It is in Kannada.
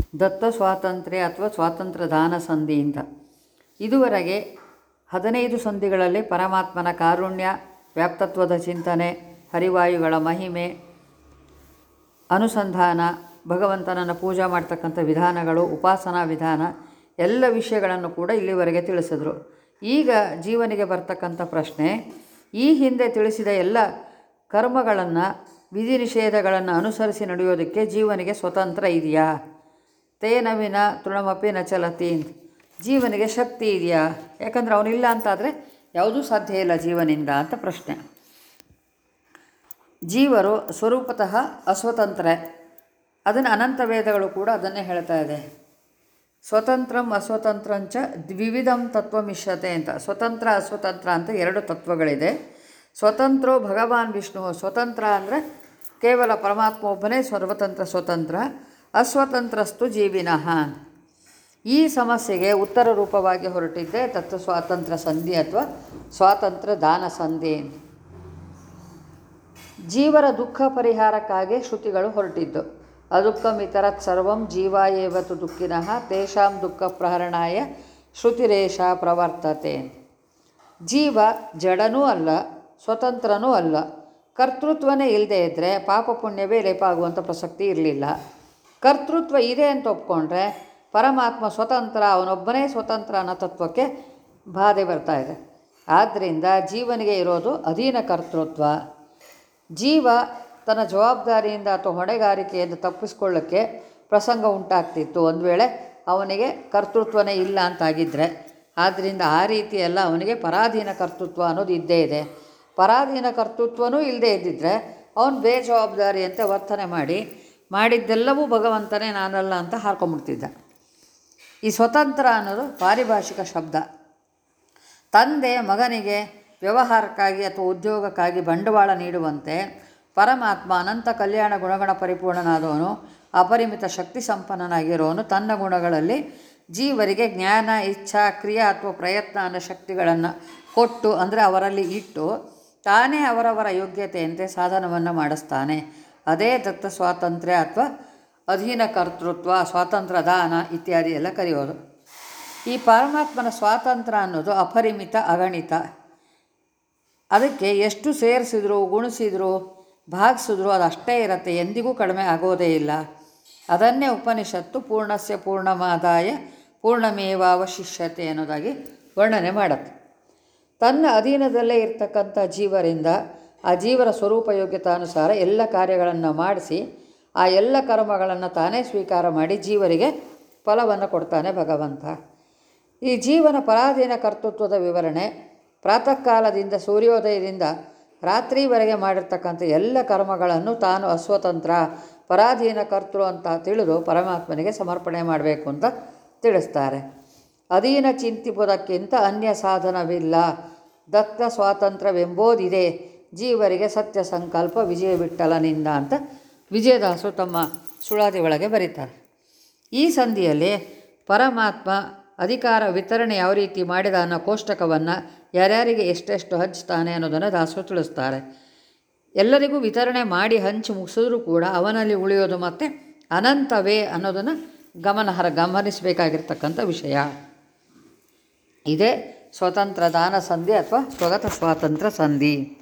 ದತ್ತ ಸ್ವಾತಂತ್ರ್ಯ ಅಥವಾ ಸ್ವಾತಂತ್ರ್ಯ ದಾನ ಸಂಧಿ ಅಂತ ಇದುವರೆಗೆ ಹದಿನೈದು ಸಂಧಿಗಳಲ್ಲಿ ಪರಮಾತ್ಮನ ಕಾರುಣ್ಯ ವ್ಯಾಪ್ತತ್ವದ ಚಿಂತನೆ ಹರಿವಾಯುಗಳ ಮಹಿಮೆ ಅನುಸಂಧಾನ ಭಗವಂತನನ್ನು ಪೂಜಾ ಮಾಡ್ತಕ್ಕಂಥ ವಿಧಾನಗಳು ಉಪಾಸನಾ ವಿಧಾನ ಎಲ್ಲ ವಿಷಯಗಳನ್ನು ಕೂಡ ಇಲ್ಲಿವರೆಗೆ ತಿಳಿಸಿದ್ರು ಈಗ ಜೀವನಿಗೆ ಬರ್ತಕ್ಕಂಥ ಪ್ರಶ್ನೆ ಈ ಹಿಂದೆ ತಿಳಿಸಿದ ಎಲ್ಲ ಕರ್ಮಗಳನ್ನು ವಿಧಿ ನಿಷೇಧಗಳನ್ನು ಅನುಸರಿಸಿ ನಡೆಯೋದಕ್ಕೆ ಜೀವನಿಗೆ ಸ್ವತಂತ್ರ ಇದೆಯಾ ತೇನ ವಿನ ತೃಣಮಪಿ ನ ಚಲತಿ ಅಂತ ಜೀವನಿಗೆ ಶಕ್ತಿ ಇದೆಯಾ ಯಾಕಂದ್ರೆ ಅವನಿಲ್ಲ ಅಂತಾದರೆ ಯಾವುದೂ ಸಾಧ್ಯ ಇಲ್ಲ ಜೀವನಿಂದ ಅಂತ ಪ್ರಶ್ನೆ ಜೀವರು ಸ್ವರೂಪತಃ ಅಸ್ವತಂತ್ರ ಅದನ್ನು ಅನಂತ ವೇದಗಳು ಕೂಡ ಅದನ್ನೇ ಹೇಳ್ತಾ ಇದೆ ಸ್ವತಂತ್ರಂ ಅಸ್ವತಂತ್ರಂಚ ದ್ವಿವಿಧಂ ತತ್ವಮಿಶ್ಯತೆ ಅಂತ ಸ್ವತಂತ್ರ ಅಸ್ವತಂತ್ರ ಅಂತ ಎರಡು ತತ್ವಗಳಿದೆ ಸ್ವತಂತ್ರೋ ಭಗವಾನ್ ವಿಷ್ಣು ಸ್ವತಂತ್ರ ಅಂದರೆ ಕೇವಲ ಪರಮಾತ್ಮ ಒಬ್ಬನೇ ಸರ್ವತಂತ್ರ ಸ್ವತಂತ್ರ ಅಸ್ವತಂತ್ರಸ್ತು ಜೀವಿನಃ ಈ ಸಮಸ್ಯೆಗೆ ಉತ್ತರ ರೂಪವಾಗಿ ಹೊರಟಿದ್ದೆ ತತ್ವ ಸ್ವಾತಂತ್ರ್ಯ ಸಂಧಿ ಅಥವಾ ಸ್ವಾತಂತ್ರ್ಯ ದಾನ ಸಂಧಿ ಅಂತ ಜೀವರ ದುಃಖ ಪರಿಹಾರಕ್ಕಾಗಿ ಶ್ರುತಿಗಳು ಹೊರಟಿದ್ದು ಅದುಃಖಂ ಇತರತ್ ಸರ್ವಂ ಜೀವಾಯೇವತು ದುಃಖಿನಃ ತೇಷಾಂ ದುಃಖ ಪ್ರಹರಣಾಯ ಶ್ರುತಿರೇಷ ಪ್ರವರ್ತತೆ ಜೀವ ಜಡನೂ ಅಲ್ಲ ಸ್ವತಂತ್ರನೂ ಅಲ್ಲ ಕರ್ತೃತ್ವನೇ ಇಲ್ಲದೆ ಇದ್ದರೆ ಪಾಪ ಪುಣ್ಯವೇ ಲೇಪ ಆಗುವಂಥ ಪ್ರಸಕ್ತಿ ಇರಲಿಲ್ಲ ಕರ್ತೃತ್ವ ಇದೆ ಅಂತ ಒಪ್ಕೊಂಡ್ರೆ ಪರಮಾತ್ಮ ಸ್ವತಂತ್ರ ಅವನೊಬ್ಬನೇ ಸ್ವತಂತ್ರ ಅನ್ನೋ ತತ್ವಕ್ಕೆ ಬಾಧೆ ಬರ್ತಾ ಇದೆ ಆದ್ದರಿಂದ ಜೀವನಿಗೆ ಇರೋದು ಅಧೀನ ಕರ್ತೃತ್ವ ಜೀವ ತನ್ನ ಜವಾಬ್ದಾರಿಯಿಂದ ಅಥವಾ ಹೊಣೆಗಾರಿಕೆಯಿಂದ ತಪ್ಪಿಸ್ಕೊಳ್ಳೋಕ್ಕೆ ಪ್ರಸಂಗ ಉಂಟಾಗ್ತಿತ್ತು ಒಂದು ವೇಳೆ ಅವನಿಗೆ ಕರ್ತೃತ್ವನೇ ಇಲ್ಲ ಅಂತಾಗಿದ್ದರೆ ಆದ್ದರಿಂದ ಆ ರೀತಿ ಎಲ್ಲ ಅವನಿಗೆ ಪರಾಧೀನ ಕರ್ತೃತ್ವ ಅನ್ನೋದು ಇದ್ದೇ ಇದೆ ಪರಾಧೀನ ಕರ್ತೃತ್ವನೂ ಇಲ್ಲದೇ ಇದ್ದಿದ್ದರೆ ಅವನು ಬೇಜವಾಬ್ದಾರಿಯಂತೆ ವರ್ತನೆ ಮಾಡಿ ಮಾಡಿದ್ದೆಲ್ಲವೂ ಭಗವಂತನೇ ನಾನಲ್ಲ ಅಂತ ಹಾರ್ಕೊಂಬಿಡ್ತಿದ್ದ ಈ ಸ್ವತಂತ್ರ ಅನ್ನೋದು ಪಾರಿಭಾಷಿಕ ಶಬ್ದ ತಂದೆ ಮಗನಿಗೆ ವ್ಯವಹಾರಕ್ಕಾಗಿ ಅಥವಾ ಉದ್ಯೋಗಕ್ಕಾಗಿ ಬಂಡವಾಳ ನೀಡುವಂತೆ ಪರಮಾತ್ಮ ಅನಂತ ಕಲ್ಯಾಣ ಗುಣಗಣ ಪರಿಪೂರ್ಣನಾದವನು ಅಪರಿಮಿತ ಶಕ್ತಿ ಸಂಪನ್ನನಾಗಿರೋನು ತನ್ನ ಗುಣಗಳಲ್ಲಿ ಜೀವರಿಗೆ ಜ್ಞಾನ ಇಚ್ಛಾ ಕ್ರಿಯಾ ಅಥವಾ ಪ್ರಯತ್ನ ಅನ್ನೋ ಶಕ್ತಿಗಳನ್ನು ಕೊಟ್ಟು ಅಂದರೆ ಅವರಲ್ಲಿ ಇಟ್ಟು ತಾನೇ ಅವರವರ ಯೋಗ್ಯತೆಯಂತೆ ಸಾಧನವನ್ನು ಮಾಡಿಸ್ತಾನೆ ಅದೇ ದತ್ತ ಸ್ವಾತಂತ್ರ್ಯ ಅಥವಾ ಅಧೀನ ಕರ್ತೃತ್ವ ಸ್ವಾತಂತ್ರ್ಯ ದಾನ ಇತ್ಯಾದಿ ಎಲ್ಲ ಕರೆಯೋದು ಈ ಪರಮಾತ್ಮನ ಸ್ವಾತಂತ್ರ್ಯ ಅನ್ನೋದು ಅಪರಿಮಿತ ಅಗಣಿತ ಅದಕ್ಕೆ ಎಷ್ಟು ಸೇರಿಸಿದ್ರು ಗುಣಿಸಿದ್ರು ಭಾಗಿಸಿದ್ರು ಅದು ಅಷ್ಟೇ ಇರುತ್ತೆ ಎಂದಿಗೂ ಕಡಿಮೆ ಆಗೋದೇ ಇಲ್ಲ ಅದನ್ನೇ ಉಪನಿಷತ್ತು ಪೂರ್ಣಸ್ಯ ಪೂರ್ಣಮಾದಾಯ ಪೂರ್ಣಮೇವಾವಶಿಷ್ಯತೆ ಅನ್ನೋದಾಗಿ ವರ್ಣನೆ ಮಾಡುತ್ತೆ ತನ್ನ ಅಧೀನದಲ್ಲೇ ಇರ್ತಕ್ಕಂಥ ಜೀವರಿಂದ ಆ ಜೀವರ ಸ್ವರೂಪ ಯೋಗ್ಯತಾನುಸಾರ ಎಲ್ಲ ಕಾರ್ಯಗಳನ್ನು ಮಾಡಿಸಿ ಆ ಎಲ್ಲ ಕರ್ಮಗಳನ್ನು ತಾನೇ ಸ್ವೀಕಾರ ಮಾಡಿ ಜೀವರಿಗೆ ಫಲವನ್ನು ಕೊಡ್ತಾನೆ ಭಗವಂತ ಈ ಜೀವನ ಪರಾಧೀನ ಕರ್ತೃತ್ವದ ವಿವರಣೆ ಪ್ರಾತಃ ಕಾಲದಿಂದ ಸೂರ್ಯೋದಯದಿಂದ ರಾತ್ರಿವರೆಗೆ ಮಾಡಿರ್ತಕ್ಕಂಥ ಎಲ್ಲ ಕರ್ಮಗಳನ್ನು ತಾನು ಅಸ್ವತಂತ್ರ ಪರಾಧೀನ ಕರ್ತೃ ಅಂತ ತಿಳಿದು ಪರಮಾತ್ಮನಿಗೆ ಸಮರ್ಪಣೆ ಮಾಡಬೇಕು ಅಂತ ತಿಳಿಸ್ತಾರೆ ಅಧೀನ ಚಿಂತಿಪುದಕ್ಕಿಂತ ಅನ್ಯ ಸಾಧನವಿಲ್ಲ ದತ್ತ ಸ್ವಾತಂತ್ರ್ಯವೆಂಬೋದಿದೆ ಜೀವರಿಗೆ ಸತ್ಯ ಸಂಕಲ್ಪ ವಿಜಯ ವಿಠಲನಿಂದ ಅಂತ ವಿಜಯದಾಸರು ತಮ್ಮ ಸುಳಾದಿ ಒಳಗೆ ಬರೀತಾರೆ ಈ ಸಂಧಿಯಲ್ಲಿ ಪರಮಾತ್ಮ ಅಧಿಕಾರ ವಿತರಣೆ ಯಾವ ರೀತಿ ಮಾಡಿದ ಅನ್ನೋ ಕೋಷ್ಟಕವನ್ನು ಯಾರ್ಯಾರಿಗೆ ಎಷ್ಟೆಷ್ಟು ಹಂಚ್ತಾನೆ ಅನ್ನೋದನ್ನು ದಾಸರು ತಿಳಿಸ್ತಾರೆ ಎಲ್ಲರಿಗೂ ವಿತರಣೆ ಮಾಡಿ ಹಂಚಿ ಮುಗಿಸಿದ್ರೂ ಕೂಡ ಅವನಲ್ಲಿ ಉಳಿಯೋದು ಮತ್ತು ಅನಂತವೇ ಅನ್ನೋದನ್ನು ಗಮನಹರ ಗಮನಿಸಬೇಕಾಗಿರ್ತಕ್ಕಂಥ ವಿಷಯ ಇದೇ ಸ್ವತಂತ್ರ ದಾನ ಸಂಧಿ ಅಥವಾ ಸ್ವಗತ ಸ್ವಾತಂತ್ರ್ಯ ಸಂಧಿ